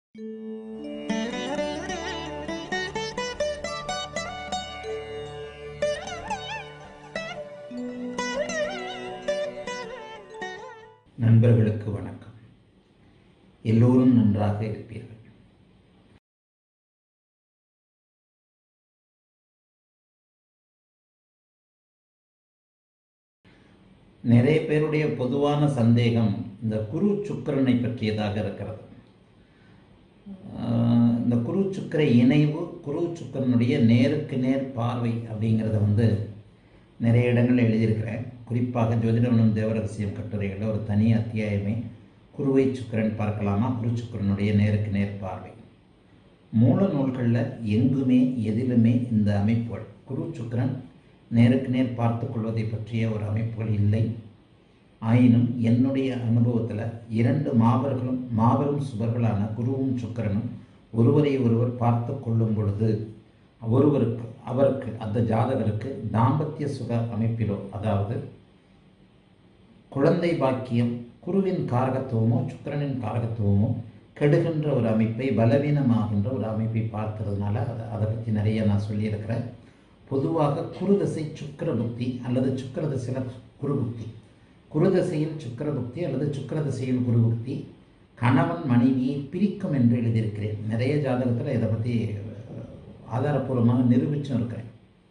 நண்பர்களுக்கு வணக்கம் எல்லோரும் நன்றாக இருப்பீர்கள் நிறைய பேருடைய பொதுவான சந்தேகம் இந்த குரு சுக்கிரனை பற்றியதாக இருக்கிறது ஆஹ் இந்த குரு சுக்கிர இணைவு குரு சுக்கிரனுடைய நேருக்கு நேர் பார்வை அப்படிங்கிறத வந்து நிறைய இடங்களில் எழுதியிருக்கிறேன் குறிப்பாக ஜோதிடமனம் தேவரகசியம் கட்டுரைகளில் ஒரு தனி அத்தியாயமே குருவை சுக்கிரன் பார்க்கலாமா குரு சுக்கிரனுடைய நேருக்கு நேர் பார்வை மூல நூல்களில் எங்குமே எதிலுமே இந்த அமைப்புகள் குரு சுக்கிரன் நேருக்கு நேர் பார்த்து கொள்வதை பற்றிய ஒரு அமைப்புகள் இல்லை ஆயினும் என்னுடைய அனுபவத்தில் இரண்டு மாபர்களும் மாபெரும் சுபர்களான குருவும் சுக்கிரனும் ஒருவரை ஒருவர் பார்த்து கொள்ளும் பொழுது ஒருவருக்கு அவருக்கு அந்த ஜாதகருக்கு தாம்பத்திய சுக அமைப்பிலோ அதாவது குழந்தை பாக்கியம் குருவின் காரகத்துவமோ சுக்கிரனின் காரகத்துவமோ கெடுகின்ற ஒரு அமைப்பை பலவீனமாகின்ற ஒரு அமைப்பை பார்க்கறதுனால அதை அதை பற்றி நிறைய நான் சொல்லியிருக்கிறேன் பொதுவாக குருதசை சுக்கிர புக்தி அல்லது சுக்கிர திசையில் குரு புக்தி குருதசையில் சுக்கிர புக்தி அல்லது சுக்கிர திசையில் குரு புக்தி கணவன் மனைவியை பிரிக்கும் என்று எழுதியிருக்கிறேன் நிறைய ஜாதகத்தில் இதை பற்றி ஆதாரப்பூர்வமாக நிரூபிச்சும் இருக்கிறேன்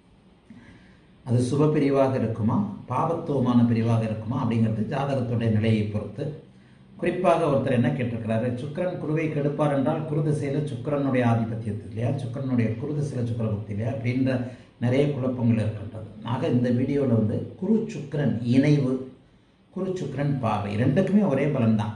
அது சுப பிரிவாக இருக்குமா பாவத்துவமான பிரிவாக இருக்குமா அப்படிங்கிறது ஜாதகத்துடைய நிலையை பொறுத்து குறிப்பாக ஒருத்தர் என்ன கேட்டிருக்கிறாரு சுக்கரன் குருவை கெடுப்பார் என்றால் குருதிசையில் சுக்கரனுடைய ஆதிபத்தியத்தில் இல்லையா சுக்கரனுடைய குருதிசையில் சுக்கரபக்தி இல்லையா அப்படின்ற நிறைய குழப்பங்கள் இருக்கின்றது ஆக இந்த வீடியோவில் வந்து குரு சுக்கரன் இணைவு குரு சுக்கரன் பார்வை ரெண்டுக்குமே ஒரே பலன்தான்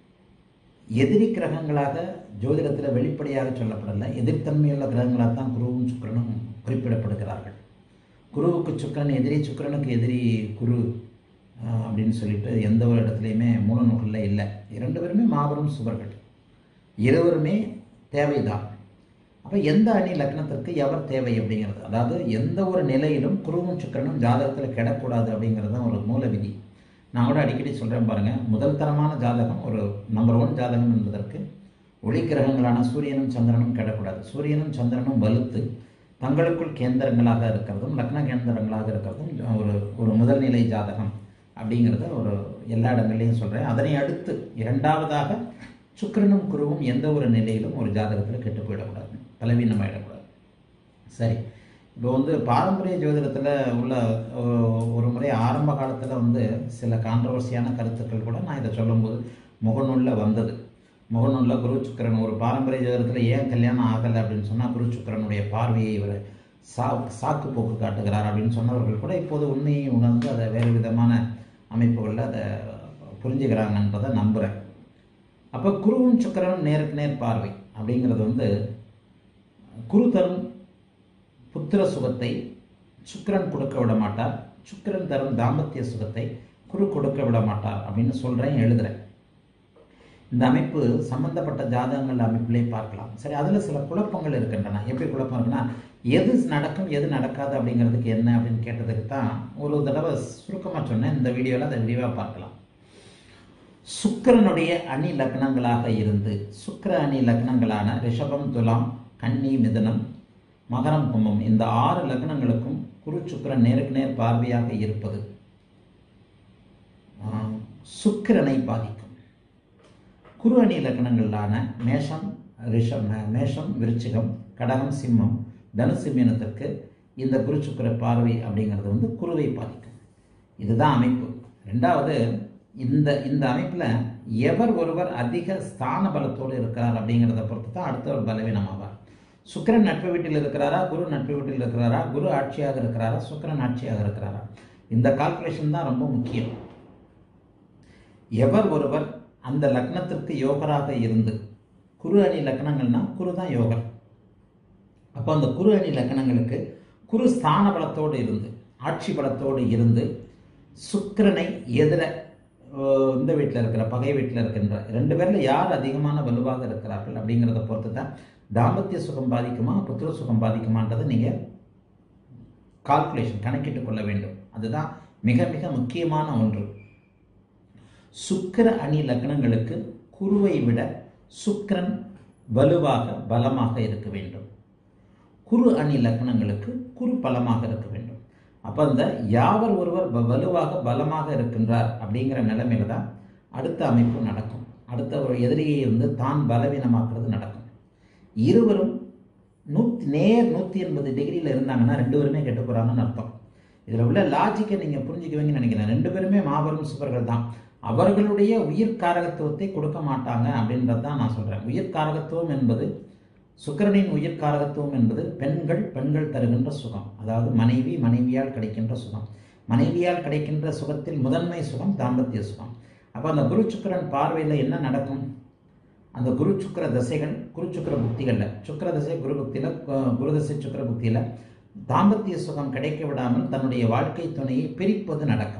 எதிரி கிரகங்களாக ஜோதிடத்தில் வெளிப்படையாக சொல்லப்படலை எதிர்த்தன்மையுள்ள கிரகங்களாக தான் குருவும் சுக்கரனும் குறிப்பிடப்படுகிறார்கள் குருவுக்கு சுக்கரன் எதிரி சுக்கரனுக்கு எதிரி குரு அப்படின்னு சொல்லிட்டு எந்த ஒரு இடத்துலையுமே மூல நூல்களில் இல்லை இரண்டு பேருமே மாபெரும் சுவர்கள் இருவருமே தேவைதான் அப்போ எந்த அணி லக்னத்திற்கு எவர் தேவை அப்படிங்கிறது அதாவது எந்த ஒரு நிலையிலும் குருவும் சுக்கரனும் ஜாதகத்தில் கெடக்கூடாது அப்படிங்கிறது தான் ஒரு மூல விதி நான் கூட அடிக்கடி சொல்கிறேன் பாருங்கள் முதல் தரமான ஜாதகம் ஒரு நம்பர் ஒன் ஜாதகம் என்பதற்கு ஒளி கிரகங்களான சூரியனும் சந்திரனும் கெடக்கூடாது சூரியனும் சந்திரனும் வலுத்து தங்களுக்குள் கேந்திரங்களாக இருக்கிறதும் லக்ன கேந்திரங்களாக இருக்கிறதும் ஒரு ஒரு முதல்நிலை ஜாதகம் அப்படிங்கிறத ஒரு எல்லா இடங்கள்லையும் சொல்கிறேன் அதனை அடுத்து இரண்டாவதாக சுக்கிரனும் குருவும் எந்த ஒரு நிலையிலும் ஒரு ஜாதகத்தில் கெட்டு போயிடக்கூடாது பலவீனமாயிடக்கூடாது சரி இப்போ வந்து பாரம்பரிய ஜோதிடத்தில் உள்ள ஒரு முறை ஆரம்ப காலத்தில் வந்து சில கான்ட்ரவர்சியான கருத்துக்கள் கூட நான் இதை சொல்லும்போது முகநூலில் வந்தது முகநூலில் குரு சுக்கரன் ஒரு பாரம்பரிய ஜோதிடத்தில் ஏன் கல்யாணம் ஆகலை அப்படின்னு சொன்னால் குரு சுக்கரனுடைய பார்வையை இவர் சா சாக்கு போக்கு காட்டுகிறார் அப்படின்னு சொன்னவர்கள் கூட இப்போது உண்மையை உணர்ந்து அதை வேறு விதமான அமைப்புகளில் அதை புரிஞ்சுக்கிறாங்கன்றதை நம்புகிறேன் அப்போ குருவும் சுக்கரனும் நேருக்கு நேர் பார்வை அப்படிங்கிறது வந்து குரு தரும் புத்திர சுகத்தை சுக்கரன் கொடுக்க விட மாட்டார் சுக்கரன் தரும் தாம்பத்திய சுகத்தை குரு கொடுக்க விட மாட்டார் அப்படின்னு சொல்கிறேன் எழுதுகிறேன் இந்த அமைப்பு சம்பந்தப்பட்ட ஜாதகங்கள் அமைப்பிலே பார்க்கலாம் சரி அதில் சில குழப்பங்கள் இருக்கின்றன எப்படி குழப்பம் இருக்குன்னா எது நடக்கும் எது நடக்காது அப்படிங்கிறதுக்கு என்ன அப்படின்னு கேட்டதுக்கு தான் ஒரு தடவை சுருக்கமாக சொன்னேன் இந்த வீடியோவில் அதை விரிவாக பார்க்கலாம் சுக்கரனுடைய அணி லக்னங்களாக இருந்து சுக்கர அணி லக்னங்களான ரிஷபம் துலாம் கன்னி மிதனம் மகரம் கும்பம் இந்த ஆறு லக்னங்களுக்கும் குரு சுக்கரன் நேருக்கு நேர் பார்வையாக இருப்பது சுக்கிரனை பாதிக்கும் குரு அணி லக்னங்களான மேஷம் ரிஷம் மேஷம் விருச்சிகம் கடகம் சிம்மம் தனுசு மீனத்திற்கு இந்த குரு சுக்கர பார்வை அப்படிங்கிறது வந்து குருவை பாதிக்கும் இதுதான் அமைப்பு ரெண்டாவது இந்த இந்த அமைப்பில் எவர் ஒருவர் அதிக ஸ்தான பலத்தோடு இருக்கிறார் அப்படிங்கிறத பொறுத்து தான் அடுத்தவர் பலவீனமாவார் சுக்கரன் நட்பு வீட்டில் இருக்கிறாரா குரு நட்பு வீட்டில் இருக்கிறாரா குரு ஆட்சியாக இருக்கிறாரா சுக்கரன் ஆட்சியாக இருக்கிறாரா இந்த கால்குலேஷன் தான் ரொம்ப முக்கியம் எவர் ஒருவர் அந்த லக்னத்திற்கு யோகராக இருந்து குரு அணி லக்னங்கள்னா குரு தான் யோகர் அப்போ அந்த குரு அணி லக்னங்களுக்கு குரு ஸ்தான பலத்தோடு இருந்து ஆட்சி பலத்தோடு இருந்து சுக்கிரனை எதிர இந்த வீட்டில் இருக்கிற பகை வீட்டில் இருக்கின்ற ரெண்டு பேரில் யார் அதிகமான வலுவாக இருக்கிறார்கள் அப்படிங்கிறத பொறுத்து தான் தாம்பத்திய சுகம் பாதிக்குமா புத்திர சுகம் பாதிக்குமான்றதை நீங்கள் கால்குலேஷன் கணக்கிட்டு கொள்ள வேண்டும் அதுதான் மிக மிக முக்கியமான ஒன்று சுக்கிர அணி லக்னங்களுக்கு குருவை விட சுக்கிரன் வலுவாக பலமாக இருக்க வேண்டும் குரு அணி லக்னங்களுக்கு குரு பலமாக இருக்க வேண்டும் அப்போ அந்த யாவர் ஒருவர் வ- வலுவாக பலமாக இருக்கின்றார் அப்படிங்கிற நிலைமையில தான் அடுத்த அமைப்பு நடக்கும் அடுத்த ஒரு எதிரியை வந்து தான் பலவீனமாக்குறது நடக்கும் இருவரும் நூற்றி நேர் நூற்றி எண்பது டிகிரியில் இருந்தாங்கன்னா ரெண்டு பேருமே கெட்டு போகிறாங்கன்னு அர்த்தம் இதில் உள்ள லாஜிக்கை நீங்கள் புரிஞ்சுக்குவீங்கன்னு நினைக்கிறேன் ரெண்டு பேருமே மாபெரும் சுபர்கள் தான் அவர்களுடைய உயிர் காரகத்துவத்தை கொடுக்க மாட்டாங்க அப்படின்றது தான் நான் சொல்கிறேன் உயிர் காரகத்துவம் என்பது சுக்கிரனின் உயிர் காரகத்துவம் என்பது பெண்கள் பெண்கள் தருகின்ற சுகம் அதாவது மனைவி மனைவியால் கிடைக்கின்ற சுகம் மனைவியால் கிடைக்கின்ற சுகத்தில் முதன்மை சுகம் தாம்பத்திய சுகம் அப்போ அந்த குரு சுக்கிரன் பார்வையில் என்ன நடக்கும் அந்த குரு சுக்கிர தசைகள் குரு சுக்கிர புக்திகளில் சுக்கிர தசை குரு புக்தியில் குரு தசை சுக்கிர புக்தியில் தாம்பத்திய சுகம் கிடைக்க விடாமல் தன்னுடைய வாழ்க்கை துணையை பிரிப்பது நடக்கும்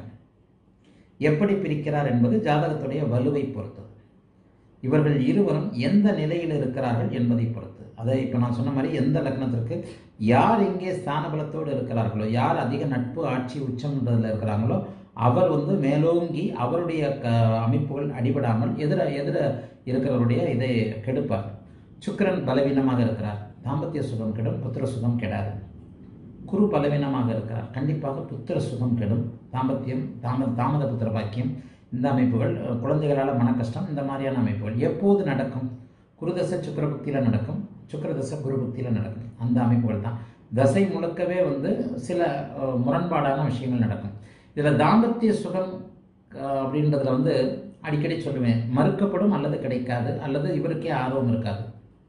எப்படி பிரிக்கிறார் என்பது ஜாதகத்துடைய வலுவை பொறுத்தது இவர்கள் இருவரும் எந்த நிலையில் இருக்கிறார்கள் என்பதை பொறுத்து அதை இப்போ நான் சொன்ன மாதிரி எந்த லக்னத்திற்கு யார் இங்கே ஸ்தான பலத்தோடு இருக்கிறார்களோ யார் அதிக நட்பு ஆட்சி உச்சம்ன்றதில் இருக்கிறாங்களோ அவர் வந்து மேலோங்கி அவருடைய க அமைப்புகள் அடிபடாமல் எதிர எதிர இருக்கிறவருடைய இதை கெடுப்பார் சுக்கிரன் பலவீனமாக இருக்கிறார் தாம்பத்திய சுகம் கெடும் புத்திர சுகம் கெடாது குரு பலவீனமாக இருக்கிறார் கண்டிப்பாக புத்திர சுகம் கெடும் தாம்பத்தியம் தாம தாமத புத்திர பாக்கியம் இந்த அமைப்புகள் அஹ், குழந்தைகளால் மன கஷ்டம் இந்த மாதிரியான அமைப்புகள் எப்போது நடக்கும் குருதசை சுக்கரபுக்தியில் நடக்கும் சுக்கரதசை குருபுக்தியில் நடக்கும் அந்த அமைப்புகள் தான் தசை முழுக்கவே வந்து சில அஹ், முரண்பாடான விஷயங்கள் நடக்கும் இதில் தாம்பத்திய சுகம் அஹ், அப்படின்றதுல வந்து அடிக்கடி சொல்லுவேன் மறுக்கப்படும் அல்லது கிடைக்காது அல்லது இவருக்கே ஆர்வம் இருக்காது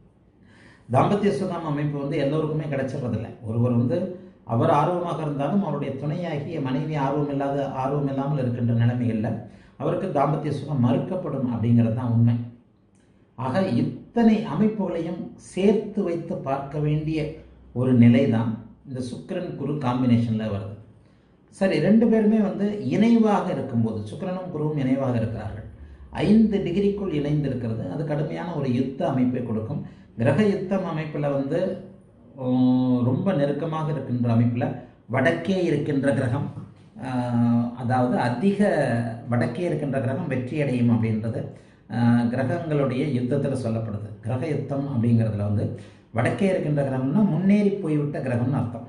தாம்பத்திய சுகம் அமைப்பு வந்து எல்லோருக்குமே கிடைச்சிடுறதில்ல ஒருவர் வந்து அவர் ஆர்வமாக இருந்தாலும் அவருடைய துணையாகிய மனைவி ஆர்வம் இல்லாத ஆர்வம் இல்லாமல் இருக்கின்ற நிலைமைகளில் அவருக்கு தாம்பத்திய சுகம் மறுக்கப்படும் அப்படிங்கிறது தான் உண்மை ஆக இத்தனை அமைப்புகளையும் சேர்த்து வைத்து பார்க்க வேண்டிய ஒரு நிலை தான் இந்த சுக்கிரன் குரு காம்பினேஷனில் வருது சரி ரெண்டு பேருமே வந்து இணைவாக இருக்கும்போது சுக்கிரனும் குருவும் இணைவாக இருக்கிறார்கள் ஐந்து டிகிரிக்குள் இணைந்து இருக்கிறது அது கடுமையான ஒரு யுத்த அமைப்பை கொடுக்கும் கிரக யுத்தம் அமைப்பில் வந்து உம், ரொம்ப நெருக்கமாக இருக்கின்ற அமைப்பில் வடக்கே இருக்கின்ற கிரகம் ஆஹ், அதாவது அதிக வடக்கே இருக்கின்ற கிரகம் வெற்றி அடையும் அப்படின்றது ஆஹ், கிரகங்களுடைய யுத்தத்தில் சொல்லப்படுது கிரக யுத்தம் அப்படிங்கிறதுல வந்து வடக்கே இருக்கின்ற கிரகம்னா முன்னேறி போய்விட்ட கிரகம்னு அர்த்தம்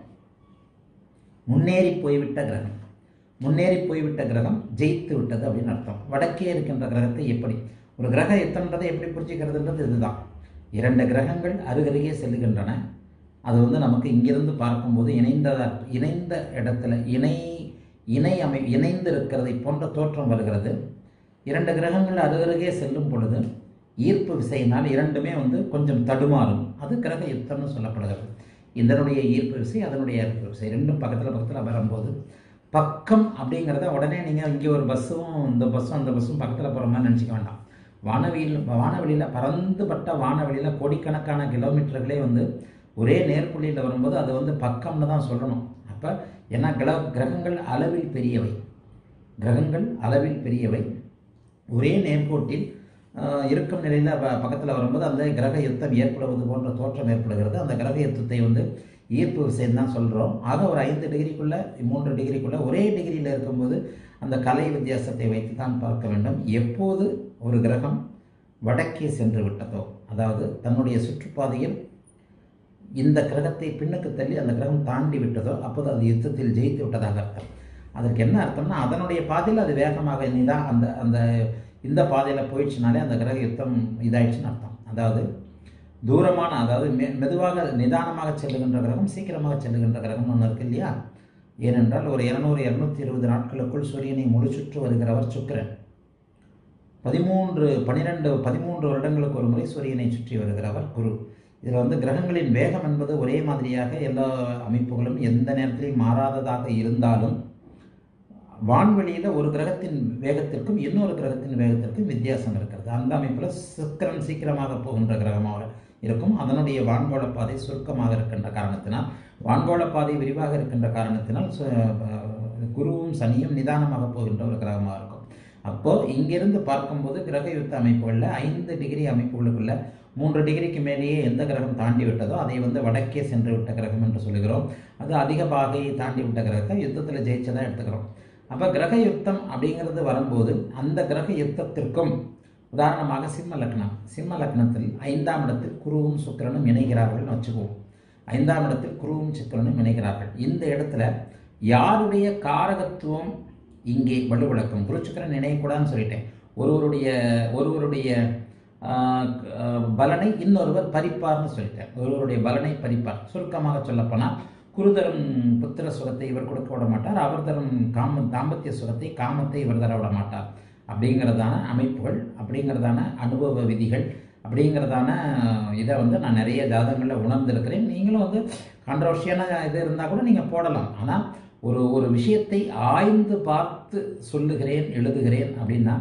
முன்னேறி போய்விட்ட கிரகம் முன்னேறி போய்விட்ட கிரகம் ஜெயித்து விட்டது அப்படின்னு அர்த்தம் வடக்கே இருக்கின்ற கிரகத்தை எப்படி ஒரு கிரக யுத்தம்ன்றதை எப்படி புரிஞ்சுக்கிறதுன்றது இதுதான் இரண்டு கிரகங்கள் அருகருகே செல்லுகின்றன அது வந்து நமக்கு இங்கிருந்து பார்க்கும்போது இணைந்ததா இணைந்த இடத்துல இணை இணை அமை இணைந்து இருக்கிறதை போன்ற தோற்றம் வருகிறது இரண்டு கிரகங்கள் அருகருகே செல்லும் பொழுது ஈர்ப்பு விசையினால் இரண்டுமே வந்து கொஞ்சம் தடுமாறும் அது கிரக யுத்தம்னு சொல்லப்படுகிறது இதனுடைய ஈர்ப்பு விசை அதனுடைய ஈர்ப்பு விசை ரெண்டும் பக்கத்தில் பக்கத்தில் வரும்போது பக்கம் அப்படிங்கிறத உடனே நீங்கள் இங்கே ஒரு பஸ்ஸும் இந்த பஸ்ஸும் அந்த பஸ்ஸும் பக்கத்தில் போகிற மாதிரி நினச்சிக்க வேண்டாம் வானவியில் வானவெளியில் பறந்துபட்ட வானவெளியில் கோடிக்கணக்கான கிலோமீட்டர்களே வந்து ஒரே நேர்ப்புள்ளியில் வரும்போது அது வந்து பக்கம்னு தான் சொல்லணும் அப்போ ஏன்னா கிர கிரகங்கள் அளவில் பெரியவை கிரகங்கள் அளவில் பெரியவை ஒரே நேர்கோட்டில் ஆஹ், இருக்கும் நிலையில் பக்கத்தில் வரும்போது அந்த கிரக யுத்தம் ஏற்படுவது போன்ற தோற்றம் ஏற்படுகிறது அந்த கிரக யுத்தத்தை வந்து ஈர்ப்பு விசைன்னு தான் சொல்கிறோம் ஆக ஒரு ஐந்து டிகிரிக்குள்ளே மூன்று டிகிரிக்குள்ளே ஒரே டிகிரியில் இருக்கும்போது அந்த கலை வித்தியாசத்தை வைத்து தான் பார்க்க வேண்டும் எப்போது ஒரு கிரகம் வடக்கே சென்று விட்டதோ அதாவது தன்னுடைய சுற்றுப்பாதையில் இந்த கிரகத்தை பின்னுக்கு தள்ளி அந்த கிரகம் தாண்டி விட்டதோ அப்போது அது யுத்தத்தில் ஜெயித்து விட்டதாக அர்த்தம் அதற்கு என்ன அர்த்தம்னா அதனுடைய பாதையில் அது வேகமாக நிதா அந்த அந்த இந்த பாதையில் போயிடுச்சுனாலே அந்த கிரக யுத்தம் இதாயிடுச்சுன்னு அர்த்தம் அதாவது தூரமான அதாவது மெ மெதுவாக நிதானமாக செல்லுகின்ற கிரகம் சீக்கிரமாக செல்லுகின்ற கிரகம் ஒன்று இருக்கு இல்லையா ஏனென்றால் ஒரு இருநூறு இருநூத்தி இருபது நாட்களுக்குள் சூரியனை முழு சுற்று வருகிறவர் சுக்கிரன் பதிமூன்று பனிரெண்டு பதிமூன்று வருடங்களுக்கு ஒரு முறை சூரியனை சுற்றி வருகிறவர் குரு இதில் வந்து கிரகங்களின் வேகம் என்பது ஒரே மாதிரியாக எல்லா அமைப்புகளும் எந்த நேரத்திலையும் மாறாததாக இருந்தாலும் வான்வெளியில் ஒரு கிரகத்தின் வேகத்திற்கும் இன்னொரு கிரகத்தின் வேகத்திற்கும் வித்தியாசம் இருக்கிறது அந்த அமைப்பில் சுக்கிரன் சீக்கிரமாக போகின்ற கிரகமாக இருக்கும் அதனுடைய வான்கோள பாதை சுருக்கமாக இருக்கின்ற காரணத்தினால் வான்கோள பாதை விரிவாக இருக்கின்ற காரணத்தினால் சு- அஹ் குருவும் சனியும் நிதானமாக போகின்ற ஒரு கிரகமாக இருக்கும் அப்போ இங்கிருந்து பார்க்கும்போது கிரக யுத்த அமைப்புகளில் ஐந்து டிகிரி அமைப்புகளுக்குள்ள மூன்று டிகிரிக்கு மேலேயே எந்த கிரகம் தாண்டி விட்டதோ அதை வந்து வடக்கே சென்று விட்ட கிரகம் என்று சொல்லுகிறோம் அது அதிக பாகையை தாண்டி விட்ட கிரகத்தை யுத்தத்தில் ஜெயிச்சதா எடுத்துக்கிறோம் அப்போ கிரக யுத்தம் அப்படிங்கிறது வரும்போது அந்த கிரக யுத்தத்திற்கும் உதாரணமாக சிம்ம லக்னம் சிம்ம லக்னத்தில் ஐந்தாம் இடத்தில் குருவும் சுக்கிரனும் இணைகிறார்கள்னு வச்சுக்குவோம் ஐந்தாம் இடத்தில் குருவும் சுக்கிரனும் இணைகிறார்கள் இந்த இடத்துல யாருடைய காரகத்துவம் இங்கே வலுவிளக்கம் குரு சுக்கிரன் இணையக்கூடாதுன்னு சொல்லிட்டேன் ஒருவருடைய ஒருவருடைய ஆஹ், ஆஹ், பலனை இன்னொருவர் பறிப்பார்னு சொல்லிட்டேன் ஒருவருடைய பலனை பறிப்பார் சுருக்கமாக சொல்லப்போனால் குரு தரும் புத்திர சுகத்தை இவர் கொடுக்க விட மாட்டார் அவர் தரும் காம தாம்பத்திய சுகத்தை காமத்தை இவர் தர விட மாட்டார் அப்படிங்கிறதான அமைப்புகள் அப்படிங்கிறதான அனுபவ விதிகள் அப்படிங்கிறதான இதை வந்து நான் நிறைய ஜாதகங்களில் உணர்ந்திருக்கிறேன் நீங்களும் வந்து கான்ட்ரவர்ஷியான இது இருந்தால் கூட நீங்கள் போடலாம் ஆனால் ஒரு ஒரு விஷயத்தை ஆய்ந்து பார்த்து சொல்லுகிறேன் எழுதுகிறேன் அப்படின்னா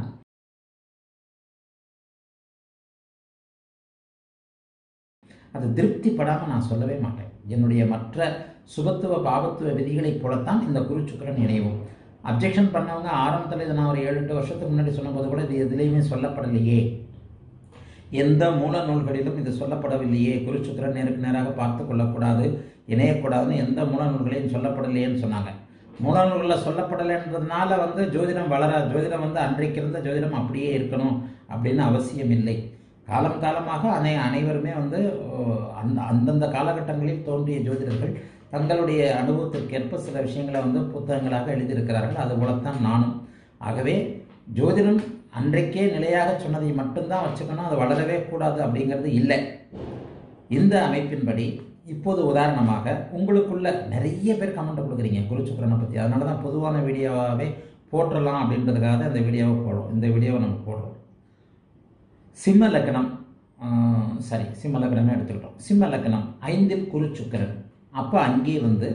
அது திருப்திப்படாமல் நான் சொல்லவே மாட்டேன் என்னுடைய மற்ற சுபத்துவ பாவத்துவ விதிகளைப் போலத்தான் இந்த குரு சுக்கிரன் இணைவும் அப்ஜெக்ஷன் பண்ணவங்க ஆரம்பத்தில் இதை நான் ஒரு ஏழு எட்டு வருஷத்துக்கு முன்னாடி சொன்னபோது கூட இது எதுலேயுமே சொல்லப்படலையே எந்த மூல நூல்களிலும் இது சொல்லப்படவில்லையே குரு சுக்கிரன் நேருக்கு நேராக பார்த்து கொள்ளக்கூடாது இணையக்கூடாதுன்னு எந்த மூல நூல்களையும் சொல்லப்படலையேன்னு சொன்னாங்க மூல நூல்களில் சொல்லப்படலைன்றதுனால வந்து ஜோதிடம் வளராது ஜோதிடம் வந்து அன்றைக்கு இருந்த ஜோதிடம் அப்படியே இருக்கணும் அப்படின்னு அவசியம் இல்லை காலம் காலமாக அனை அனைவருமே வந்து ஓ, அந்த அந்தந்த காலகட்டங்களில் தோன்றிய ஜோதிடர்கள் தங்களுடைய அனுபவத்திற்கேற்ப சில விஷயங்களை வந்து புத்தகங்களாக எழுதியிருக்கிறார்கள் அதுபோலத்தான் நானும் ஆகவே ஜோதிடம் அன்றைக்கே நிலையாக சொன்னதை மட்டும்தான் வச்சுக்கணும் அது வளரவே கூடாது அப்படிங்கிறது இல்லை இந்த அமைப்பின்படி இப்போது உதாரணமாக உங்களுக்குள்ள நிறைய பேர் கமெண்ட் கொடுக்குறீங்க குரு சுக்கிரனை பற்றி அதனால தான் பொதுவான வீடியோவாகவே போட்டுடலாம் அப்படின்றதுக்காக தான் இந்த வீடியோவை போடுறோம் இந்த வீடியோவை நம்ம போடுறோம் சிம்ம லக்னம் ஆஹ், சரி சிம்ம லக்னமே எடுத்துக்கிட்டோம் சிம்ம லக்னம் ஐந்தில் குரு சுக்கிரன் அப்போ அங்கே வந்து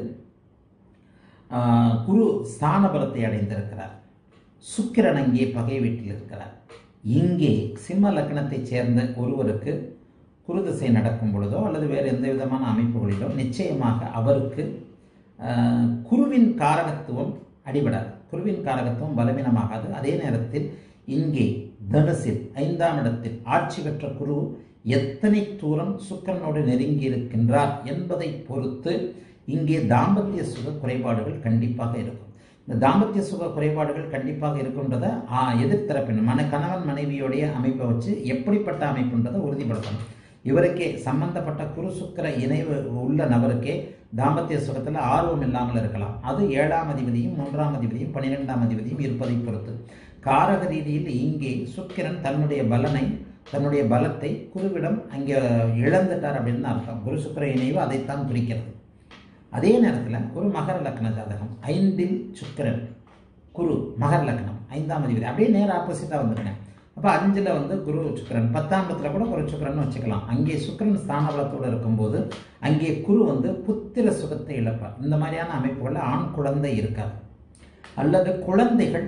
ஆஹ், குரு ஸ்தான பலத்தை அடைந்திருக்கிறார் சுக்கிரன் அங்கே பகை வீட்டில் இருக்கிறார் இங்கே சிம்ம லக்னத்தைச் சேர்ந்த ஒருவருக்கு குரு திசை நடக்கும் பொழுதோ அல்லது வேறு எந்த விதமான அமைப்புகளிலோ நிச்சயமாக அவருக்கு ஆஹ், குருவின் காரகத்துவம் அடிபடாது குருவின் காரகத்துவம் பலவீனமாகாது அதே நேரத்தில் இங்கே தனுசில் ஐந்தாம் இடத்தில் ஆட்சி பெற்ற குரு எத்தனை தூரம் சுக்கரனோடு நெருங்கி இருக்கின்றார் என்பதை பொறுத்து இங்கே தாம்பத்திய சுக குறைபாடுகள் கண்டிப்பாக இருக்கும் இந்த தாம்பத்திய சுக குறைபாடுகள் கண்டிப்பாக இருக்குன்றதை ஆ, எதிர்த்தரப்பின் மன கணவன் மனைவியோடைய அமைப்பை வச்சு எப்படிப்பட்ட அமைப்புன்றதை உறுதிப்படுத்தணும் இவருக்கே சம்பந்தப்பட்ட குரு சுக்கிர இணைவு உள்ள நபருக்கே தாம்பத்திய சுகத்தில் ஆர்வம் இல்லாமல் இருக்கலாம் அது ஏழாம் அதிபதியும் மூன்றாம் அதிபதியும் பன்னிரெண்டாம் அதிபதியும் இருப்பதை பொறுத்து காரக ரீதியில் இங்கே சுக்கிரன் தன்னுடைய பலனை தன்னுடைய பலத்தை குருவிடம் அங்கே இழந்துட்டார் அப்படின்னு அர்த்தம் குரு சுக்கிர இணைவு அதைத்தான் குறிக்கிறது அதே நேரத்தில் ஒரு மகர லக்ன ஜாதகம் ஐந்தில் சுக்கிரன் குரு மகர லக்னம் ஐந்தாம் அதிபதி அப்படியே நேர ஆப்போசிட்டாக வந்துருங்க அப்போ அஞ்சில் வந்து குரு சுக்கிரன் பத்தாம் இடத்துல கூட குரு சுக்கிரன் வச்சுக்கலாம் அங்கே சுக்கிரன் ஸ்தான பலத்தோடு இருக்கும்போது அங்கே குரு வந்து புத்திர சுகத்தை இழப்பார் இந்த மாதிரியான அமைப்புகளில் ஆண் குழந்தை இருக்காது அல்லது குழந்தைகள்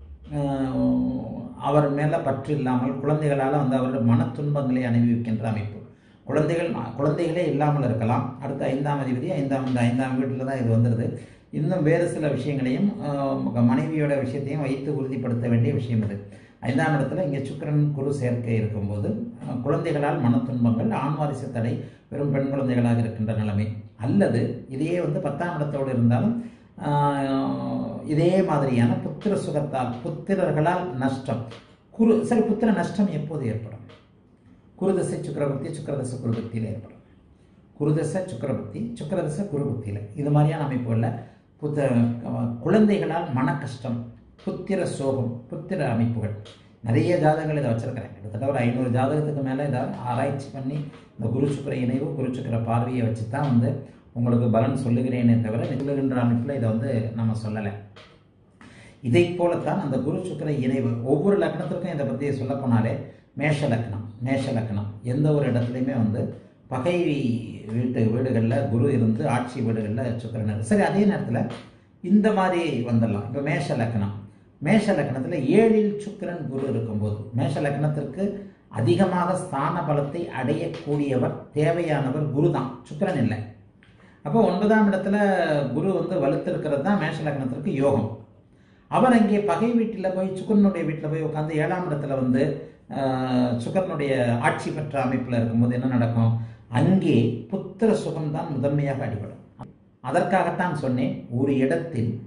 ஆஹ், அவர் மேலே பற்று இல்லாமல் குழந்தைகளால் வந்து அவருடைய மன துன்பங்களை அனுபவிக்கின்ற அமைப்பு குழந்தைகள் குழந்தைகளே இல்லாமல் இருக்கலாம் அடுத்த ஐந்தாம் அதிபதி ஐந்தாம் இந்த ஐந்தாம் வீட்டில் தான் இது வந்துடுது இன்னும் வேறு சில விஷயங்களையும் ஆஹ், மனைவியோட விஷயத்தையும் வைத்து உறுதிப்படுத்த வேண்டிய விஷயம் இது ஐந்தாம் இடத்துல இங்கே சுக்கிரன் குரு சேர்க்கை இருக்கும்போது ஆஹ், குழந்தைகளால் மன துன்பங்கள் ஆண் வாரிசு தடை வெறும் பெண் குழந்தைகளாக இருக்கின்ற நிலைமை அல்லது இதையே வந்து பத்தாம் இடத்தோடு இருந்தாலும் ஆஹ், இதே மாதிரியான புத்திர சுகத்தால் புத்திரர்களால் நஷ்டம் குரு சரி புத்திர நஷ்டம் எப்போது ஏற்படும் குருதசை சுக்கரபக்தி சுக்கரதசை குருபக்தியில் ஏற்படும் குருதசை சுக்கரபக்தி சுக்கரதசை குருபக்தியில் இது மாதிரியான அமைப்புகளில் புத்த குழந்தைகளால் மன கஷ்டம் புத்திர சோகம் புத்திர அமைப்புகள் நிறைய ஜாதகங்கள் இதை வச்சிருக்கிறேன் கிட்டத்தட்ட ஒரு ஐநூறு ஜாதகத்துக்கு மேலே இதை ஆராய்ச்சி பண்ணி இந்த குரு சுக்கிர இணைவு குரு சுக்கிர பார்வையை வச்சு தான் வந்து உங்களுக்கு பலன் சொல்லுகிறேனே தவிர நிகழ்கின்ற அமைப்பில் இதை வந்து நம்ம சொல்லலை இதை போலத்தான் அந்த குரு சுக்கிர இணைவு ஒவ்வொரு லக்னத்திற்கும் இதை பற்றி சொல்ல போனாலே மேஷ லக்னம் மேஷ லக்னம் எந்த ஒரு இடத்துலையுமே வந்து பகை வீட்டு வீடுகளில் குரு இருந்து ஆட்சி வீடுகளில் சுக்கிரன் இருக்கு. சரி அதே நேரத்தில் இந்த மாதிரி வந்துடலாம் இப்போ மேஷ லக்னம் மேஷ லக்னத்தில் ஏழில் சுக்கிரன் குரு இருக்கும்போது மேஷ லக்னத்திற்கு அதிகமாக ஸ்தான பலத்தை அடையக்கூடியவர் தேவையானவர் குரு தான் சுக்கிரன் இல்லை அப்போ ஒன்பதாம் இடத்துல குரு வந்து வலுத்திருக்கிறது தான் மேஷ லக்னத்திற்கு யோகம் அவர் அங்கே பகை வீட்டில் போய் சுக்கரனுடைய வீட்டில் போய் உட்காந்து ஏழாம் இடத்துல வந்து ஆஹ், சுக்கரனுடைய ஆட்சி பெற்ற அமைப்பில் இருக்கும்போது என்ன நடக்கும் அங்கே புத்திர சுகம்தான் முதன்மையாக அடிபடும் அதற்காகத்தான் சொன்னேன் ஒரு இடத்தில்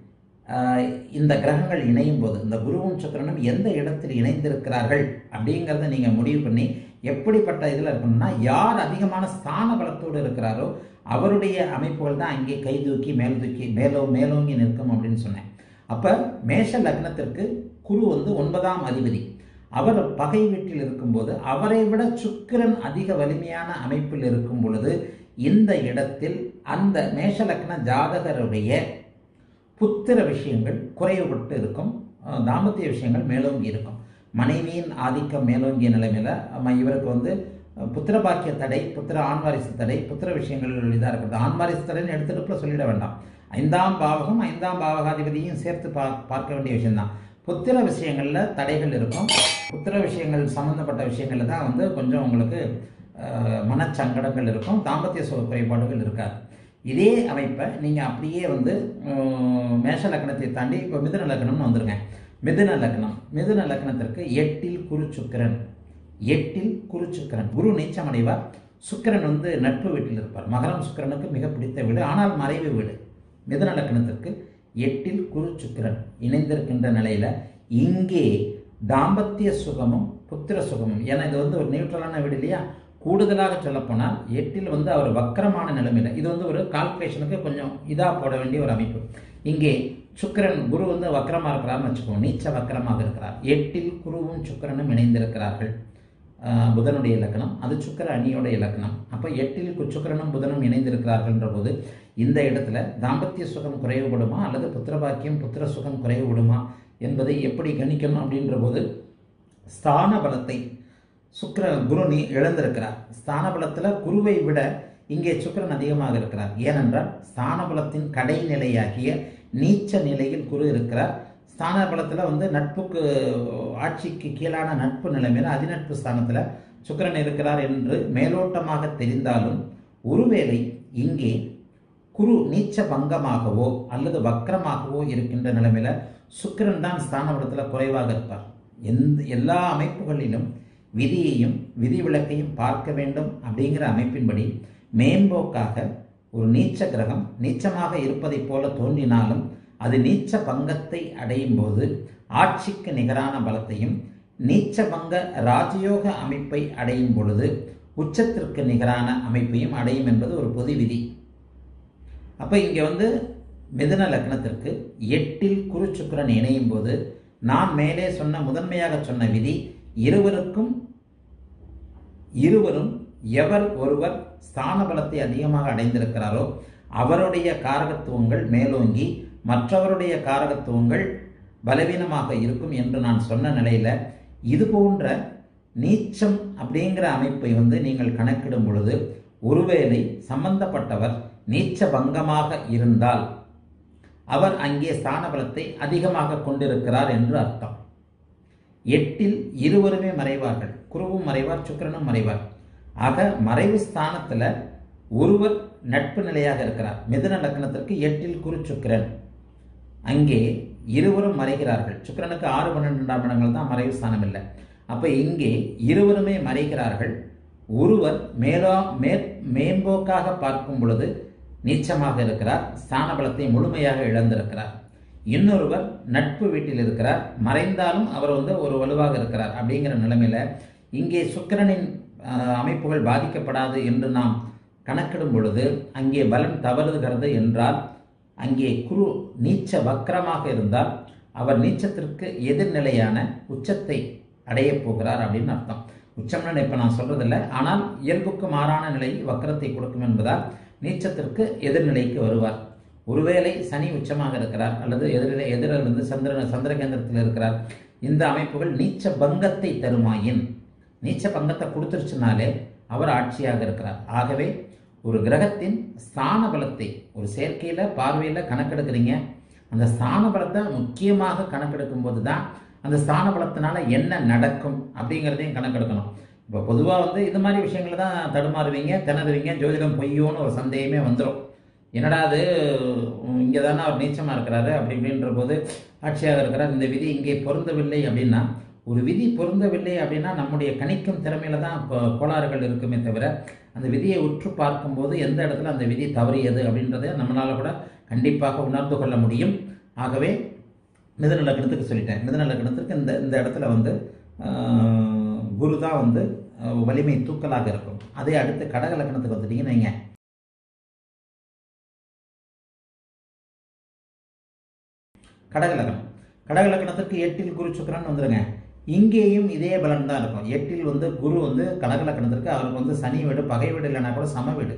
ஆஹ், இந்த கிரகங்கள் இணையும் போது இந்த குருவும் சுக்கிரனும் எந்த இடத்தில் இணைந்திருக்கிறார்கள் அப்படிங்கிறத நீங்கள் முடிவு பண்ணி எப்படிப்பட்ட இதில் இருக்கணும்னா யார் அதிகமான ஸ்தான பலத்தோடு இருக்கிறாரோ அவருடைய அமைப்புகள் தான் அங்கே கை தூக்கி மேல் தூக்கி மேலோ மேலோங்கி நிற்கும் அப்படின்னு சொன்னேன் அப்போ மேஷ லக்னத்திற்கு குரு வந்து ஒன்பதாம் அதிபதி அவர் பகை வீட்டில் இருக்கும்போது அவரை விட சுக்கிரன் அதிக வலிமையான அமைப்பில் இருக்கும் பொழுது இந்த இடத்தில் அந்த மேஷ லக்ன ஜாதகருடைய புத்திர விஷயங்கள் குறைவுபட்டு இருக்கும் அஹ் தாம்பத்திய விஷயங்கள் மேலோங்கி இருக்கும் மனைவியின் ஆதிக்கம் மேலோங்கிய நிலைமையில் ஆமா, இவருக்கு வந்து அஹ், புத்திர பாக்கிய தடை புத்திர ஆண்வாரிசு தடை புத்திர விஷயங்கள் இதாக இருக்கிறது ஆண்வாரிசு தடைன்னு எடுத்துட்டு சொல்லிட வேண்டாம் ஐந்தாம் பாவகம் ஐந்தாம் பாவகாதிபதியும் சேர்த்து பா பார்க்க வேண்டிய விஷயம்தான் புத்திர விஷயங்களில் தடைகள் இருக்கும் புத்திர விஷயங்கள் சம்மந்தப்பட்ட விஷயங்களில் தான் வந்து கொஞ்சம் உங்களுக்கு அஹ், மனச்சங்கடங்கள் இருக்கும் தாம்பத்திய சுக குறைபாடுகள் இருக்காது இதே அமைப்பை நீங்கள் அப்படியே வந்து உம், மேஷ லக்னத்தை தாண்டி இப்போ மிதுன லக்னம்னு வந்துருங்க மிதுன லக்னம் மிதுன லக்னத்திற்கு எட்டில் குரு சுக்கிரன் எட்டில் குரு சுக்கிரன் குரு நீச்சமடைவார் சுக்கிரன் வந்து நட்பு வீட்டில் இருப்பார் மகரம் சுக்கிரனுக்கு மிக பிடித்த வீடு ஆனால் மறைவு வீடு மிதுன லக்னத்திற்கு எட்டில் குரு சுக்கிரன் இணைந்திருக்கின்ற நிலையில இங்கே தாம்பத்திய சுகமும் புத்திர சுகமும் ஏன்னா இது வந்து ஒரு நியூட்ரலான வீடு இல்லையா கூடுதலாக சொல்லப்போனால் எட்டில் வந்து அவர் வக்கரமான நிலைமையில் இது வந்து ஒரு கால்குலேஷனுக்கு கொஞ்சம் இதாக போட வேண்டிய ஒரு அமைப்பு இங்கே சுக்கிரன் குரு வந்து வக்கரமாக இருக்கிறார்னு வச்சுக்கோங்க நீச்ச வக்கரமாக இருக்கிறார் எட்டில் குருவும் சுக்கிரனும் இணைந்திருக்கிறார்கள் ஆஹ் புதனுடைய இலக்கணம் அது சுக்கிர அணியோட இலக்கணம் அப்போ எட்டில் கு- சுக்கிரனும் புதனும் இணைந்திருக்கிறார்கள்ன்ற போது இந்த இடத்துல தாம்பத்திய சுகம் குறைவுபடுமா அல்லது புத்திரபாக்கியம் புத்திர சுகம் குறைவுபடுமா என்பதை எப்படி கணிக்கணும் அப்படின்ற போது ஸ்தான பலத்தை சுக்கிர குரு நீ இழந்திருக்கிறார் ஸ்தான பலத்தில் குருவை விட இங்கே சுக்கிரன் அதிகமாக இருக்கிறார் ஏனென்றால் ஸ்தான பலத்தின் கடைநிலையாகிய நீச்ச நிலையில் குரு இருக்கிறார் ஸ்தான பலத்தில் வந்து நட்புக்கு ஆட்சிக்கு கீழான நட்பு நிலைமையில் அதிநட்பு ஸ்தானத்தில் சுக்கிரன் இருக்கிறார் என்று மேலோட்டமாக தெரிந்தாலும் ஒருவேளை இங்கே குரு நீச்ச பங்கமாகவோ அல்லது வக்ரமாகவோ இருக்கின்ற நிலைமையில சுக்கிரன் தான் ஸ்தானபலத்தில் குறைவாக இருப்பார் எந்த எல்லா அமைப்புகளிலும் விதியையும் விதி விலக்கையும் பார்க்க வேண்டும் அப்படிங்கிற அமைப்பின்படி மேம்போக்காக ஒரு நீச்ச கிரகம் நீச்சமாக இருப்பதைப் போல தோன்றினாலும் அது நீச்ச பங்கத்தை அடையும் போது ஆட்சிக்கு நிகரான பலத்தையும் நீச்ச பங்க ராஜயோக அமைப்பை அடையும் பொழுது உச்சத்திற்கு நிகரான அமைப்பையும் அடையும் என்பது ஒரு பொது விதி அப்போ இங்கே வந்து மிதுன லக்னத்திற்கு எட்டில் குரு சுக்கிரன் இணையும் போது நான் மேலே சொன்ன முதன்மையாக சொன்ன விதி இருவருக்கும் இருவரும் எவர் ஒருவர் ஸ்தான பலத்தை அதிகமாக அடைந்திருக்கிறாரோ அவருடைய காரகத்துவங்கள் மேலோங்கி மற்றவருடைய காரகத்துவங்கள் பலவீனமாக இருக்கும் என்று நான் சொன்ன நிலையில இது போன்ற நீச்சம் அப்படிங்கிற அமைப்பை வந்து நீங்கள் கணக்கிடும் பொழுது ஒருவேளை சம்பந்தப்பட்டவர் நீச்ச பங்கமாக இருந்தால் அவர் அங்கே ஸ்தான பலத்தை அதிகமாக கொண்டிருக்கிறார் என்று அர்த்தம் எட்டில் இருவருமே மறைவார்கள் குருவும் மறைவார் சுக்கிரனும் மறைவார் ஆக மறைவு ஸ்தானத்துல ஒருவர் நட்பு நிலையாக இருக்கிறார் மிதுன லக்னத்திற்கு எட்டில் குரு சுக்கிரன் அங்கே இருவரும் மறைகிறார்கள் சுக்கிரனுக்கு ஆறு பன்னெண்டாம் இடங்கள் தான் மறைவு ஸ்தானம் இல்லை அப்ப இங்கே இருவருமே மறைகிறார்கள் ஒருவர் மேலோ மே மேம்போக்காக பார்க்கும் பொழுது நீச்சமாக இருக்கிறார் ஸ்தான பலத்தை முழுமையாக இழந்திருக்கிறார் இன்னொருவர் நட்பு வீட்டில் இருக்கிறார் மறைந்தாலும் அவர் வந்து ஒரு வலுவாக இருக்கிறார் அப்படிங்கிற நிலைமையில இங்கே சுக்கிரனின் அஹ், அமைப்புகள் பாதிக்கப்படாது என்று நாம் கணக்கிடும் பொழுது அங்கே பலன் தவறுகிறது என்றால் அங்கே குரு நீச்ச வக்கரமாக இருந்தால் அவர் நீச்சத்திற்கு எதிர்நிலையான உச்சத்தை அடையப் போகிறார் அப்படின்னு அர்த்தம் உச்சம்னு இப்போ நான் சொல்றதில்லை ஆனால் இயல்புக்கு மாறான நிலை வக்கரத்தை கொடுக்கும் என்பதால் நீச்சத்திற்கு எதிர்நிலைக்கு வருவார் ஒருவேளை சனி உச்சமாக இருக்கிறார் அல்லது எதிரில் எதிரிலிருந்து சந்திரன் சந்திர கேந்திரத்தில் இருக்கிறார் இந்த அமைப்புகள் நீச்ச பங்கத்தை தருமாயின் நீச்ச பங்கத்தை கொடுத்துருச்சுனாலே அவர் ஆட்சியாக இருக்கிறார் ஆகவே ஒரு கிரகத்தின் ஸ்தான பலத்தை ஒரு சேர்க்கையில் பார்வையில் கணக்கெடுக்கிறீங்க அந்த ஸ்தான பலத்தை முக்கியமாக கணக்கெடுக்கும் போது தான் அந்த ஸ்தான பலத்தினால என்ன நடக்கும் அப்படிங்கிறதையும் கணக்கெடுக்கணும் இப்போ பொதுவாக வந்து இது மாதிரி விஷயங்களை தான் தடுமாறுவீங்க திணறுவீங்க ஜோதிடம் பொய்யோன்னு ஒரு சந்தேகமே வந்துடும் என்னடா அது இங்கே தானே அவர் நீச்சமாக இருக்கிறாரு அப்படி இப்படின்ற போது ஆட்சியாக இருக்கிறார் இந்த விதி இங்கே பொருந்தவில்லை அப்படின்னா ஒரு விதி பொருந்தவில்லை அப்படின்னா நம்முடைய கணிக்கும் திறமையில தான் கோ- கோளாறுகள் இருக்குமே தவிர அந்த விதியை உற்று பார்க்கும்போது எந்த இடத்துல அந்த விதி தவறியது அப்படின்றத நம்மளால கூட கண்டிப்பாக உணர்ந்து கொள்ள முடியும் ஆகவே மிதன லக்னத்துக்கு சொல்லிட்டேன் மிதன லக்னத்திற்கு இந்த இந்த இடத்துல வந்து ஆஹ், குரு தான் வந்து ஆஹ், வலிமை தூக்கலாக இருக்கும் அதே அடுத்து கடக லக்னத்துக்கு வந்துட்டீங்கன்னு வைங்க கடக லக்னம் கடக லக்னத்திற்கு எட்டில் குரு சுக்கிரன் வந்துருங்க இங்கேயும் இதே பலன் தான் இருக்கும் எட்டில் வந்து குரு வந்து கடக லக்னத்திற்கு அவருக்கு வந்து சனி வீடு பகை வீடு இல்லைன்னா கூட சம வீடு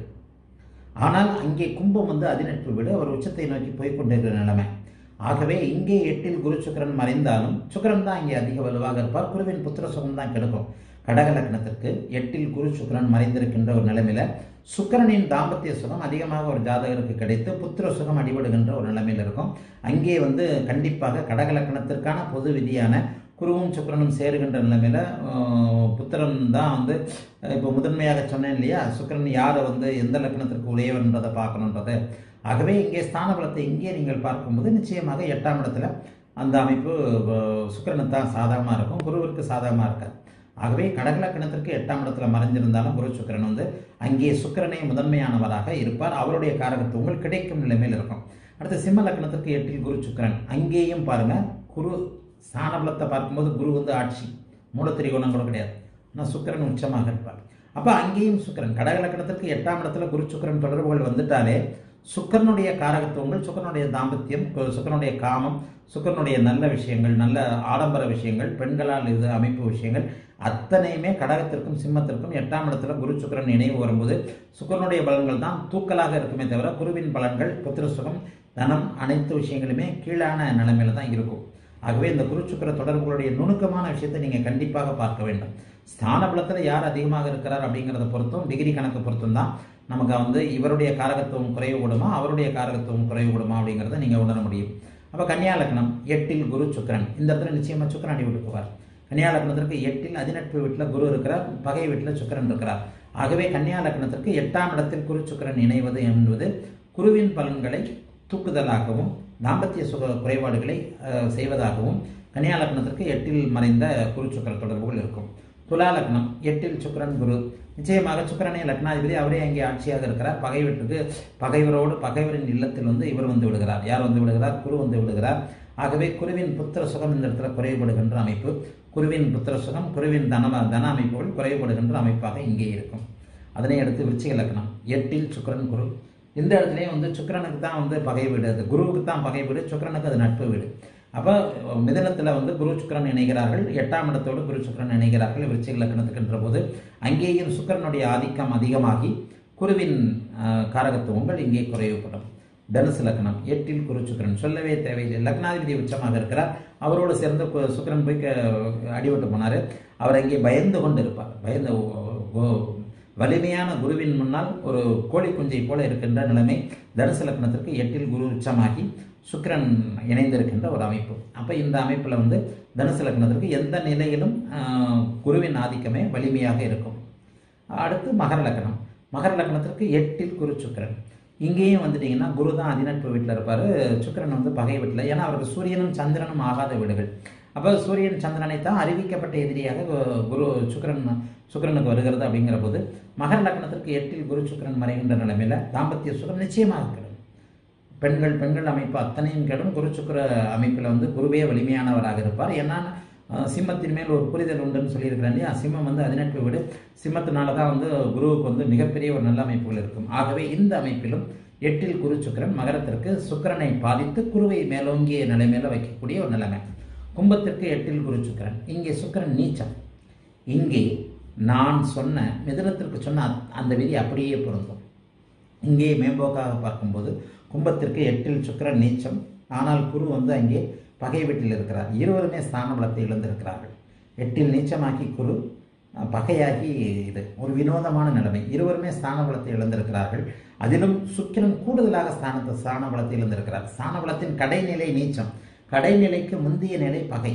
ஆனால் அங்கே கும்பம் வந்து அதிநட்பு வீடு அவர் உச்சத்தை நோக்கி போய் கொண்டிருக்கிற நிலைமை ஆகவே இங்கே எட்டில் குரு சுக்கிரன் மறைந்தாலும் சுக்கிரன் தான் இங்கே அதிக வலுவாக இருப்பார் குருவின் புத்திர சுகம் தான் கெடுக்கும் கடக லக்னத்திற்கு எட்டில் குரு சுக்கிரன் மறைந்திருக்கின்ற ஒரு நிலைமையில சுக்கிரனின் தாம்பத்திய சுகம் அதிகமாக ஒரு ஜாதகருக்கு கிடைத்து புத்திர சுகம் அடிபடுகின்ற ஒரு நிலைமையில் இருக்கும் அங்கே வந்து கண்டிப்பாக கடக லக்னத்திற்கான பொது விதியான குருவும் சுக்கிரனும் சேருகின்ற நிலைமையில ஆஹ், புத்திரன் தான் வந்து இப்போ முதன்மையாக சொன்னேன் இல்லையா சுக்கிரன் யாரை வந்து எந்த லக்னத்திற்கு உடையவன்றதை பார்க்கணுன்றது ஆகவே இங்கே ஸ்தான பலத்தை இங்கே நீங்கள் பார்க்கும்போது நிச்சயமாக எட்டாம் இடத்துல அந்த அமைப்பு அஹ், சுக்கிரனுக்கு தான் சாதகமாக இருக்கும் குருவிற்கு சாதகமாக இருக்காது ஆகவே கடகலக்கணத்திற்கு எட்டாம் இடத்துல மறைஞ்சிருந்தாலும் குரு சுக்கிரன் வந்து அங்கே சுக்கிரனே முதன்மையானவராக இருப்பார் அவருடைய காரகத்துவங்கள் கிடைக்கும் நிலைமையில் இருக்கும் அடுத்து சிம்ம லக்னத்திற்கு எட்டில் குரு சுக்கிரன் அங்கேயும் பாருங்க குரு ஸ்தானபலத்தை பார்க்கும்போது குரு வந்து ஆட்சி மூலத்திரிகோணம் கூட கிடையாது ஆனால் சுக்கிரன் உச்சமாக இருப்பார் அப்போ அங்கேயும் சுக்கிரன் கடக லக்னத்திற்கு எட்டாம் இடத்துல குரு சுக்கிரன் தொடர்புகள் வந்துட்டாலே சுக்கிரனுடைய காரகத்துவங்கள் சுக்கிரனுடைய தாம்பத்தியம் கு- சுக்கிரனுடைய காமம் சுக்கிரனுடைய நல்ல விஷயங்கள் நல்ல ஆடம்பர விஷயங்கள் பெண்களால் இது அமைப்பு விஷயங்கள் அத்தனையுமே கடகத்திற்கும் சிம்மத்திற்கும் எட்டாம் இடத்துல குரு சுக்கிரன் இணைவு வரும்போது சுக்கிரனுடைய பலன்கள் தான் தூக்கலாக இருக்குமே தவிர குருவின் பலன்கள் புத்திர சுகம் தனம் அனைத்து விஷயங்களுமே கீழான நிலைமையில தான் இருக்கும் ஆகவே இந்த குரு சுக்கிர தொடர்புகளுடைய நுணுக்கமான விஷயத்தை நீங்கள் கண்டிப்பாக பார்க்க வேண்டும் ஸ்தான பலத்தில் யார் அதிகமாக இருக்கிறார் அப்படிங்கிறத பொறுத்தும் டிகிரி கணக்கு பொறுத்தும் தான் நமக்கு வந்து இவருடைய காரகத்துவம் குறைவுபடுமா அவருடைய காரகத்துவம் குறைவுபடுமா அப்படிங்கிறத நீங்கள் உணர முடியும் அப்போ கன்னியா லக்னம் எட்டில் குரு சுக்கிரன் இந்த இடத்துல நிச்சயமா சுக்கிரன் அடி விட்டுக்குவார் கன்னியா லக்னத்திற்கு எட்டில் அதிநட்பு வீட்டில் குரு இருக்கிறார் பகை வீட்டில் சுக்கிரன் இருக்கிறார் ஆகவே கன்னியா லக்னத்திற்கு எட்டாம் இடத்தில் குரு சுக்கிரன் இணைவது என்பது குருவின் பலன்களை தூக்குதலாகவும் தாம்பத்திய சுக குறைபாடுகளை அஹ், செய்வதாகவும் கன்னியா லக்னத்திற்கு எட்டில் மறைந்த குரு சுக்கிர தொடர்புகள் இருக்கும் துலா லக்னம் எட்டில் சுக்கிரன் குரு நிச்சயமாக சுக்கிரனே லக்னாதிபதி அவரே அங்கே ஆட்சியாக இருக்கிறார் பகை வீட்டுக்கு பகைவரோடு பகைவரின் இல்லத்தில் வந்து இவர் வந்து விடுகிறார் யார் வந்து விடுகிறார் குரு வந்து விடுகிறார் ஆகவே குருவின் புத்திர சுகம் இந்த இடத்துல குறைபடுகின்ற அமைப்பு குருவின் புத்திர சுகம் குருவின் தன தன அமைப்புகள் குறைபடுகின்ற அமைப்பாக இங்கே இருக்கும் அதனை அடுத்து விருச்சிக லக்னம் எட்டில் சுக்கிரன் குரு இந்த இடத்துலயும் வந்து சுக்கிரனுக்கு தான் வந்து பகை வீடு அது குருவுக்கு தான் பகை வீடு சுக்கிரனுக்கு அது நட்பு வீடு அப்போ மிதனத்தில் வந்து குரு சுக்கிரன் இணைகிறார்கள் எட்டாம் இடத்தோடு குரு சுக்கிரன் இணைகிறார்கள் விருச்சிக லக்னத்துக்குன்ற போது அங்கேயும் சுக்கிரனுடைய ஆதிக்கம் அதிகமாகி குருவின் ஆஹ், காரகத்துவங்கள் இங்கே குறைவுபடும் தனுசு லக்னம் எட்டில் குரு சுக்கிரன் சொல்லவே தேவையில்லை லக்னாதிபதி உச்சமாக இருக்கிறார் அவரோடு சேர்ந்து கு- சுக்கிரன் போய் க- அடிபட்டு போனார் அவர் அங்கே பயந்து கொண்டு இருப்பார் பயந்து ஓ- ஓ- வலிமையான குருவின் முன்னால் ஒரு கோழி குஞ்சை போல இருக்கின்ற நிலைமை தனுசு லக்னத்திற்கு எட்டில் குரு உச்சமாகி சுக்கிரன் இணைந்திருக்கின்ற ஒரு அமைப்பு அப்போ இந்த அமைப்பில் வந்து தனுசு லக்னத்திற்கு எந்த நிலையிலும் ஆஹ், குருவின் ஆதிக்கமே வலிமையாக இருக்கும் அடுத்து மகர லக்னம் மகர லக்னத்திற்கு எட்டில் குரு சுக்கிரன் இங்கேயும் வந்துட்டீங்கன்னா குரு தான் அதிநட்பு வீட்டில் இருப்பார் சுக்கிரன் வந்து பகை வீட்டில் ஏன்னா அவருக்கு சூரியனும் சந்திரனும் ஆகாத வீடுகள் அப்போ சூரியன் சந்திரனை தான் அறிவிக்கப்பட்ட எதிரியாக கு- குரு சுக்கிரன் சுக்கிரனுக்கு வருகிறது அப்படிங்கிற போது மகர லக்னத்திற்கு எட்டில் குரு சுக்கிரன் மறைகின்ற நிலைமையில தாம்பத்திய சுகம் நிச்சயமாக கெடும் பெண்கள் பெண்கள் அமைப்பு அத்தனையும் கெடும் குரு சுக்கிர அமைப்பில் வந்து குருவே வலிமையானவராக இருப்பார் ஏன்னா அஹ், சிம்மத்தின் மேல் ஒரு புரிதல் உண்டுன்னு சொல்லியிருக்கிறேன் இல்லையா சிம்மம் வந்து அதிநட்பு வீடு சிம்மத்தினால தான் வந்து குருவுக்கு வந்து மிகப்பெரிய ஒரு நல்ல அமைப்புகள் இருக்கும் ஆகவே இந்த அமைப்பிலும் எட்டில் குரு சுக்கிரன் மகரத்திற்கு சுக்கிரனை பாதித்து குருவை மேலோங்கிய நிலைமையில வைக்கக்கூடிய ஒரு நிலைமை கும்பத்திற்கு எட்டில் குரு சுக்கிரன் இங்கே சுக்கிரன் நீச்சம் இங்கே நான் சொன்ன மிதுனத்திற்கு சொன்ன அத்- அந்த விதி அப்படியே பொருந்தும் இங்கே மேம்போக்காக பார்க்கும்போது கும்பத்திற்கு எட்டில் சுக்கிரன் நீச்சம் ஆனால் குரு வந்து அங்கே பகை வீட்டில் இருக்கிறார் இருவருமே ஸ்தான பலத்தை இழந்திருக்கிறார்கள் எட்டில் நீச்சமாக்கி குரு அஹ், பகையாகி இது ஒரு வினோதமான நிலைமை இருவருமே ஸ்தான பலத்தை இழந்திருக்கிறார்கள் அதிலும் சுக்கிரன் கூடுதலாக ஸ்தானத்தை ஸ்தான பலத்தை இழந்திருக்கிறார் ஸ்தான பலத்தின் கடைநிலை நீச்சம் கடைநிலைக்கு முந்திய நிலை பகை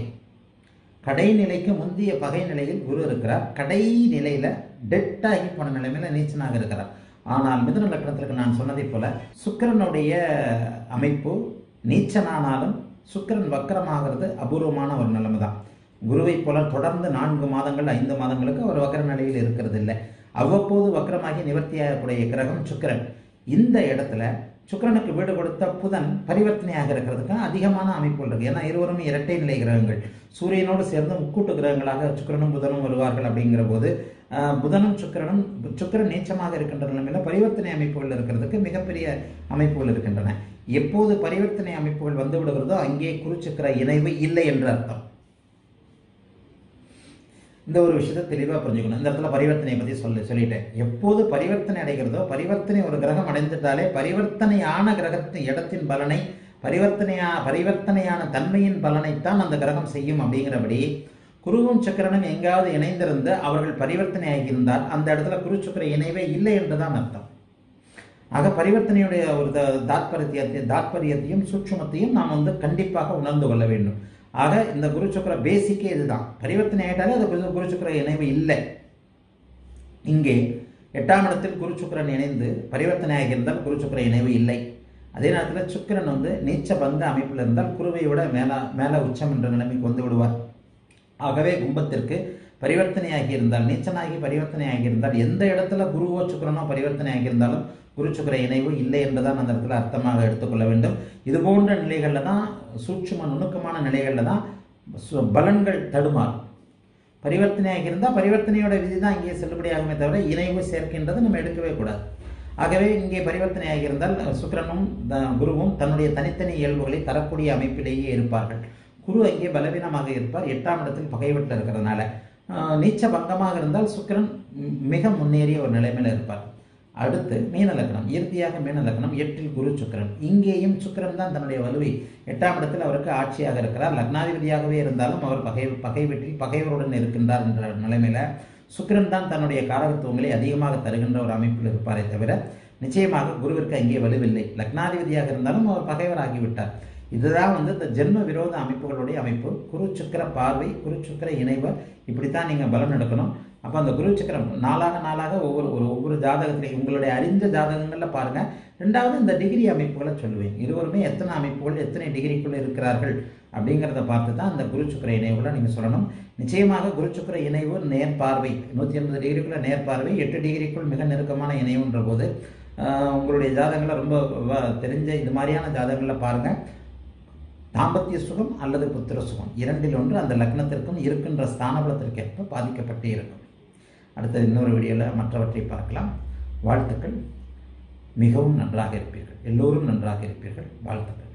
கடைநிலைக்கு முந்திய பகை நிலையில் குரு இருக்கிறார் கடை நிலையில டெட்டாகி போன நிலைமையில நீச்சனாக இருக்கிறார் ஆனால் மிதுன லக்னத்திற்கு நான் சொன்னதைப் போல சுக்கிரனுடைய அமைப்பு நீச்சனானாலும் சுக்கிரன் வக்கரமாகிறது அபூர்வமான ஒரு நிலைமை தான் குருவைப் போல தொடர்ந்து நான்கு மாதங்கள் ஐந்து மாதங்களுக்கு அவர் வக்கர நிலையில் இருக்கிறது இல்லை அவ்வப்போது வக்கரமாகி நிவர்த்தியாகக்கூடிய கிரகம் சுக்கிரன் இந்த இடத்துல சுக்கிரனுக்கு வீடு கொடுத்த புதன் பரிவர்த்தனையாக இருக்கிறதுக்கு அதிகமான அமைப்புகள் இருக்கு ஏன்னா இருவரும் இரட்டை நிலை கிரகங்கள் சூரியனோடு சேர்ந்து முக்கூட்டு கிரகங்களாக சுக்கிரனும் புதனும் வருவார்கள் அப்படிங்கிற போது ஆஹ், புதனும் சுக்கிரனும் சுக்கிரன் நீச்சமாக இருக்கின்ற நிலைமையில பரிவர்த்தனை அமைப்புகள் இருக்கிறதுக்கு மிகப்பெரிய அமைப்புகள் இருக்கின்றன எப்போது பரிவர்த்தனை அமைப்புகள் வந்து விடுகிறதோ அங்கே குருச்சுக்கிர இணைவு இல்லை என்று அர்த்தம் இந்த ஒரு விஷயத்தை தெளிவாக புரிஞ்சுக்கணும் இந்த இடத்துல பரிவர்த்தனையை பற்றி சொல்லி சொல்லிட்டேன் எப்போது பரிவர்த்தனை அடைகிறதோ பரிவர்த்தனை ஒரு கிரகம் அடைந்துட்டாலே பரிவர்த்தனையான கிரகத்தின் இடத்தின் பலனை பரிவர்த்தனையா பரிவர்த்தனையான தன்மையின் பலனைத்தான் அந்த கிரகம் செய்யும் அப்படிங்கிறபடி குருவும் சக்கரனும் எங்காவது இணைந்திருந்து அவர்கள் பரிவர்த்தனை ஆகியிருந்தால் அந்த இடத்துல குரு சுக்கிர இணைவே இல்லை என்றுதான் அர்த்தம் ஆக பரிவர்த்தனையுடைய ஒரு த- தாத்பரியத்தை தாத்பரியத்தையும் சூட்சுமத்தையும் நாம் வந்து கண்டிப்பாக உணர்ந்து கொள்ள வேண்டும் ஆக இந்த குரு சுக்கிர பேசிக்கே இதுதான் பரிவர்த்தனை ஆயிட்டாலே அது குரு குரு சுக்கிர இணைவு இல்லை இங்கே எட்டாம் இடத்தில் குரு சுக்கிரன் இணைந்து பரிவர்த்தனை ஆகியிருந்தால் குரு சுக்கிர இணைவு இல்லை அதே நேரத்தில் சுக்கிரன் வந்து நீச்ச பந்த அமைப்பில் இருந்தால் குருவை விட மேல மேல உச்சம் என்ற நிலைமைக்கு வந்து விடுவார் ஆகவே கும்பத்திற்கு பரிவர்த்தனை ஆகியிருந்தால் நீச்சனாகி பரிவர்த்தனை ஆகியிருந்தால் எந்த இடத்துல குருவோ சுக்கிரனோ பரிவர்த்தனை ஆகியிருந்தாலும் குரு சுக்கிர இணைவு இல்லை என்றுதான் அந்த இடத்துல அர்த்தமாக எடுத்துக்கொள்ள வேண்டும் இது போன்ற நிலைகளில் தான் சூட்சும நுணுக்கமான நிலைகளில் தான் சு- பலன்கள் தடுமாறும் பரிவர்த்தனையாக இருந்தால் பரிவர்த்தனையோட விதி தான் இங்கே செல்லுபடியாகுமே தவிர இணைவு சேர்க்கின்றது நம்ம எடுக்கவே கூடாது ஆகவே இங்கே பரிவர்த்தனையாக இருந்தால் சுக்கிரனும் த- குருவும் தன்னுடைய தனித்தனி இயல்புகளை தரக்கூடிய அமைப்பிலேயே இருப்பார்கள் குரு அங்கே பலவீனமாக இருப்பார் எட்டாம் இடத்தில் பகைவட்டில் இருக்கிறதுனால ஆஹ், நீச்ச பங்கமாக இருந்தால் சுக்கிரன் ம், மிக முன்னேறிய ஒரு நிலைமையில் இருப்பார் அடுத்து மீன லக்னம் இறுதியாக மீன லக்னம் எட்டில் குரு சுக்கிரன் இங்கேயும் சுக்கிரன் தான் தன்னுடைய வலுவை எட்டாம் இடத்தில் அவருக்கு ஆட்சியாக இருக்கிறார் லக்னாதிபதியாகவே இருந்தாலும் அவர் பகை பகை வீட்டில் பகைவருடன் இருக்கின்றார் என்ற நிலைமையில சுக்கிரன் தான் தன்னுடைய காரகத்துவங்களை அதிகமாக தருகின்ற ஒரு அமைப்பில் இருப்பாரே தவிர நிச்சயமாக குருவிற்கு அங்கே வலுவில்லை லக்னாதிபதியாக இருந்தாலும் அவர் பகைவராகிவிட்டார் இதுதான் வந்து இந்த ஜென்ம விரோத அமைப்புகளுடைய அமைப்பு குரு சுக்கிர பார்வை குரு சுக்கிர இணைவு இப்படித்தான் நீங்கள் பலன் எடுக்கணும் அப்போ அந்த குரு சக்கரம் நாளாக நாளாக ஒவ்வொரு ஒரு ஒவ்வொரு ஜாதகத்திலையும் உங்களுடைய அறிந்த ஜாதகங்களில் பாருங்க ரெண்டாவது இந்த டிகிரி அமைப்புகளை சொல்லுவேன் இருவருமே எத்தனை அமைப்புகள் எத்தனை டிகிரிக்குள்ள இருக்கிறார்கள் அப்படிங்கிறத பார்த்து தான் அந்த குரு சுக்கிர இணைவுகளை நீங்கள் சொல்லணும் நிச்சயமாக குரு சுக்கிர இணைவு நேர் பார்வை நூற்றி எண்பது டிகிரிக்குள்ள நேர் பார்வை எட்டு டிகிரிக்குள் மிக நெருக்கமான இணைவுன்ற போது ஆஹ், உங்களுடைய ஜாதகங்களை ரொம்ப வ- தெரிஞ்ச இது மாதிரியான ஜாதகங்களில் பாருங்க தாம்பத்திய சுகம் அல்லது புத்திர சுகம் இரண்டில் ஒன்று அந்த லக்னத்திற்கும் இருக்கின்ற ஸ்தானபலத்திற்கேற்ப பாதிக்கப்பட்டு இருக்கும் அடுத்த இன்னொரு வீடியோவில் மற்றவற்றை பார்க்கலாம் வாழ்த்துக்கள் மிகவும் நன்றாக இருப்பீர்கள் எல்லோரும் நன்றாக இருப்பீர்கள் வாழ்த்துக்கள்